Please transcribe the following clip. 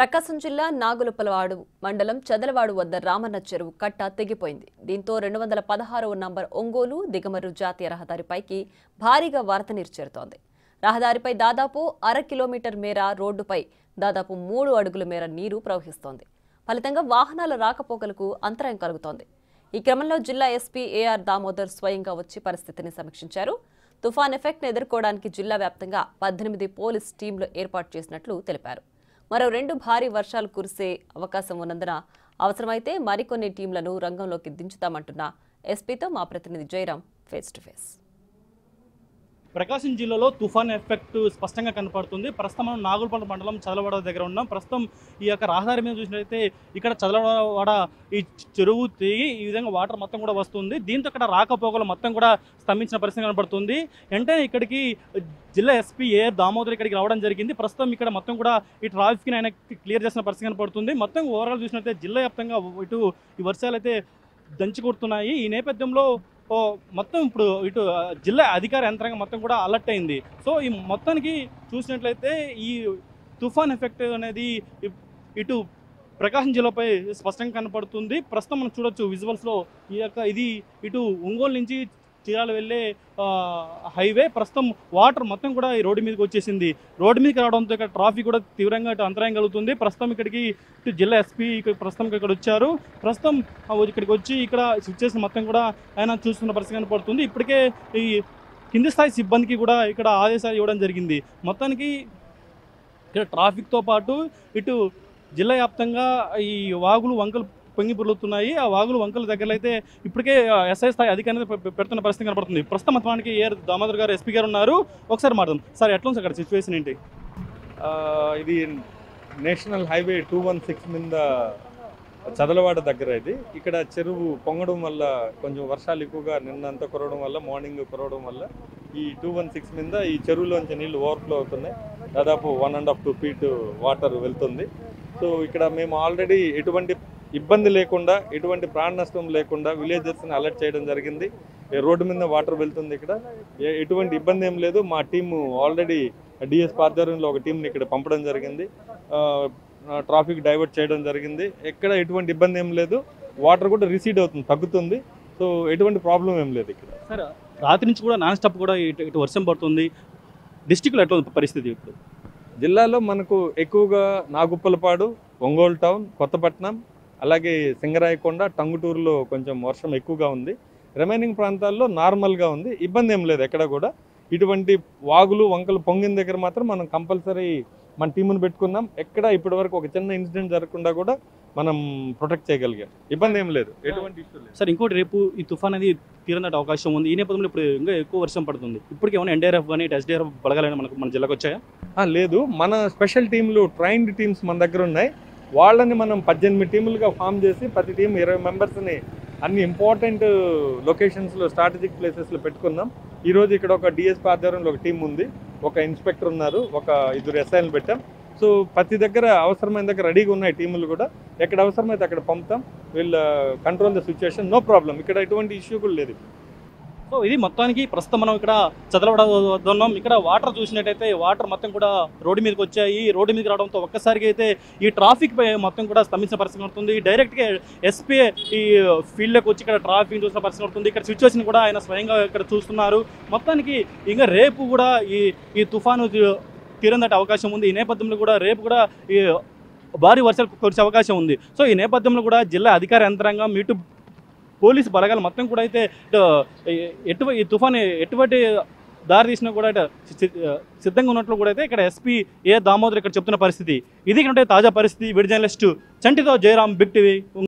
ప్రకాశం జిల్లా నాగులపలవాడు మండలం చదలవాడు వద్ద రామన్న చెరువు కట్ట తెగిపోయింది దీంతో రెండు వందల పదహారవ నంబర్ ఒంగోలు దిగమరు జాతీయ రహదారిపైకి భారీగా వరద నీరు చేరుతోంది రహదారిపై దాదాపు అర కిలోమీటర్ మేర రోడ్డుపై దాదాపు మూడు అడుగుల మేర నీరు ప్రవహిస్తోంది ఫలితంగా వాహనాల రాకపోకలకు అంతరాయం కలుగుతోంది ఈ క్రమంలో జిల్లా ఎస్పీ ఏఆర్ దామోదర్ స్వయంగా వచ్చి పరిస్థితిని సమీక్షించారు తుఫాన్ ఎఫెక్ట్ను ఎదుర్కోవడానికి జిల్లా వ్యాప్తంగా పద్దెనిమిది పోలీస్ టీంలు ఏర్పాటు చేసినట్లు తెలిపారు మరో రెండు భారీ వర్షాలు కురిసే అవకాశం ఉన్నందున అవసరమైతే మరికొన్ని టీంలను రంగంలోకి దించుతామంటున్న ఎస్పీతో మా ప్రతినిధి Jayaram face to face Prakasam జిల్లాలో తుఫాన్ ఎఫెక్ట్ స్పష్టంగా కనపడుతుంది ప్రస్తుతం మనం నాగులపల్లి మండలం చదలవాడ దగ్గర ఉన్నాం ప్రస్తుతం ఈ యొక్క రహదారి మీద చూసినట్లయితే ఇక్కడ చదలవాడ ఈ చెరువు తెగి ఈ విధంగా వాటర్ మొత్తం కూడా వస్తుంది దీంతో ఇక్కడ రాకపోకలు మొత్తం కూడా స్తంభించిన పరిస్థితి కనపడుతుంది వెంటనే ఇక్కడికి జిల్లా ఎస్పీ ఏ దామోదర్ ఇక్కడికి రావడం జరిగింది ప్రస్తుతం ఇక్కడ మొత్తం కూడా ఈ ట్రాఫిక్ని ఆయన క్లియర్ చేసిన పరిస్థితి కనపడుతుంది మొత్తం ఓవరాల్ చూసినట్లయితే జిల్లా వ్యాప్తంగా ఇటు ఈ వర్షాలు అయితే దంచి కొడుతున్నాయి ఈ నేపథ్యంలో ఓ మొత్తం ఇప్పుడు ఇటు ఆ, జిల్లా అధికార యంత్రాంగం మొత్తం కూడా అలర్ట్ అయింది సో ఈ మొత్తానికి చూసినట్లయితే ఈ తుఫాన్ ఎఫెక్ట్ అనేది ఇ- ఇటు ప్రకాశం జిల్లాపై స్పష్టంగా కనపడుతుంది ప్రస్తుతం మనం చూడొచ్చు విజువల్స్లో ఈ యొక్క ఇది ఇటు ఒంగోలు నుంచి చీరాలు వెళ్ళే ఆ, హైవే ప్రస్తుతం వాటర్ మొత్తం కూడా ఈ రోడ్డు మీదకి వచ్చేసింది రోడ్డు మీదకి రావడంతో ఇక్కడ ట్రాఫిక్ కూడా తీవ్రంగా ఇటు అంతరాయం కలుగుతుంది ప్రస్తుతం ఇక్కడికి ఇటు జిల్లా ఎస్పీ ఇక్కడ ప్రస్తుతం ఇక్కడ వచ్చారు ప్రస్తుతం ఆ, ఇక్కడికి వచ్చి ఇక్కడ సిచ్యువేషన్ మొత్తం కూడా ఆయన చూస్తున్న పరిస్థితి కనపడుతుంది ఇప్పటికే ఈ కింది స్థాయి సిబ్బందికి కూడా ఇక్కడ ఆదేశాలు ఇవ్వడం జరిగింది మొత్తానికి ఇక్కడ ట్రాఫిక్తో పాటు ఇటు జిల్లా వ్యాప్తంగా ఈ వాగులు వంకలు పొంగి పొర్లుతున్నాయి ఆ వాగులు వంకల దగ్గర అయితే ఇప్పటికే ఎస్ఐ స్థాయి అధికారులు పె- పె- పెడుతున్న పరిస్థితి కనపడుతుంది ప్రస్తుతం మొత్తానికి ఏఆర్ దామోదర్ గారు ఎస్పీ గారు ఉన్నారు ఒకసారి మాట్లాడదాం సార్ ఎట్లా ఉంది సార్ అక్కడ సిచ్యువేషన్ ఏంటి ఆ, ఇది national highway two one six మీద చదలవాడ దగ్గర ఇది ఇక్కడ చెరువు పొంగడం వల్ల కొంచెం వర్షాలు ఎక్కువగా నిన్నంతా కురవడం వల్ల మార్నింగ్ కురవడం వల్ల ఈ టూ వన్ సిక్స్ మీద ఈ చెరువులోంచి నీళ్లు ఓవర్ఫ్లో అవుతున్నాయి దాదాపు one and half two feet water వెళ్తుంది సో ఇక్కడ మేము ఆల్రెడీ ఎటువంటి ఇబ్బంది లేకుండా ఎటువంటి ప్రాణ నష్టం లేకుండా విలేజెస్ని అలర్ట్ చేయడం జరిగింది ఈ రోడ్డు మీద వాటర్ వెళ్తుంది ఇక్కడ ఏ- ఎటువంటి ఇబ్బంది ఏం లేదు మా టీము ఆల్రెడీ డిఎస్ ఆధ్వర్యంలో ఒక టీంని ఇక్కడ పంపడం జరిగింది ట్రాఫిక్ డైవర్ట్ చేయడం జరిగింది ఎక్కడ ఎటువంటి ఇబ్బంది ఏం లేదు వాటర్ కూడా రిసీడ్ అవుతుంది తగ్గుతుంది సో ఎటువంటి ప్రాబ్లం ఏం లేదు ఇక్కడ సార్ రాత్రి నుంచి కూడా నాన్ స్టాప్ కూడా ఇటు ఇటు వర్షం పడుతుంది డిస్టిక్లో ఎట్లా ఉంది పరిస్థితి ఇప్పుడు జిల్లాలో మనకు ఎక్కువగా నాగుప్పలపాడు ఒంగోలు టౌన్ కొత్తపట్నం అలాగే సింగరాయకొండ టంగుటూరులో కొంచెం వర్షం ఎక్కువగా ఉంది రిమైనింగ్ ప్రాంతాల్లో నార్మల్గా ఉంది ఇబ్బంది ఏం లేదు ఎక్కడ కూడా ఇటువంటి వాగులు వంకలు పొంగిన దగ్గర మాత్రం మనం కంపల్సరీ మన టీమును పెట్టుకున్నాం ఎక్కడ ఇప్పటి వరకు ఒక చిన్న ఇన్సిడెంట్ జరగకుండా కూడా మనం ప్రొటెక్ట్ చేయగలిగాం ఇబ్బంది ఏం లేదు ఎటువంటి ఇష్యూ లేదు సార్ ఇంకోటి రేపు ఈ తుఫాన్ అనేది తీరనట్టు అవకాశం ఉంది ఈ నేపథ్యంలో ఇప్పుడు ఇంకా ఎక్కువ వర్షం పడుతుంది ఇప్పటికి ఏమైనా ఎన్డీఆర్ఎఫ్ కానీ ఎస్డీఆర్ఎఫ్ బలగాలని మనకు మన జిల్లాకు వచ్చాయా ఆ, లేదు మన స్పెషల్ టీంలు ట్రైన్డ్ టీమ్స్ మన దగ్గర ఉన్నాయి వాళ్ళని మనం పద్దెనిమిది టీములుగా ఫామ్ చేసి ప్రతి టీం ఇరవై మెంబర్స్ని అన్ని ఇంపార్టెంట్ లొకేషన్స్లో స్ట్రాటజిక్ ప్లేసెస్లో పెట్టుకున్నాం ఈరోజు ఇక్కడ ఒక డిఎస్పీ ఆధ్వర్యంలో ఒక టీం ఉంది ఒక ఇన్స్పెక్టర్ ఉన్నారు ఒక ఇద్దరు ఎస్ఐలు పెట్టాం సో ప్రతి దగ్గర అవసరమైన దగ్గర రెడీగా ఉన్నాయి టీములు కూడా ఎక్కడ అవసరమైతే అక్కడ పంపుతాం వీళ్ళ control the situation no problem ఇక్కడ ఎటువంటి ఇష్యూ కూడా లేదు సో ఇది మొత్తానికి ప్రస్తుతం మనం ఇక్కడ చదలవడ వద్ద ఉన్నాం ఇక్కడ వాటర్ చూసినట్టయితే వాటర్ మొత్తం కూడా రోడ్డు మీదకి వచ్చాయి రోడ్డు మీదకి రావడంతో ఒక్కసారిగా అయితే ఈ ట్రాఫిక్ పై మొత్తం కూడా స్తంభించిన పరిస్థితి ఉంటుంది డైరెక్ట్గా ఎస్పీ ఈ ఫీల్డ్లోకి వచ్చి ఇక్కడ ట్రాఫిక్ చూసిన పరిస్థితి ఉంటుంది ఇక్కడ సిచ్యువేషన్ కూడా ఆయన స్వయంగా ఇక్కడ చూస్తున్నారు మొత్తానికి ఇంకా రేపు కూడా ఈ ఈ తుఫాను తీ- తీరందట అవకాశం ఉంది ఈ నేపథ్యంలో కూడా రేపు కూడా ఈ భారీ వర్షాలు కురిసే అవకాశం ఉంది సో ఈ నేపథ్యంలో కూడా జిల్లా అధికార యంత్రాంగం ఇటు పోలీసు బలగాలు మొత్తం కూడా అయితే ఇటు ఎటు ఈ తుఫాన్ ఎటువంటి దారి తీసినా కూడా ఇటు సి- సిద్ధంగా ఉన్నట్లు కూడా అయితే ఇక్కడ ఎస్పీ ఏ దామోదర్ ఇక్కడ చెప్తున్న పరిస్థితి ఇది కంటే తాజా పరిస్థితి విడి జర్నలిస్టు చంటితో జయరాం బిగ్ టీవీ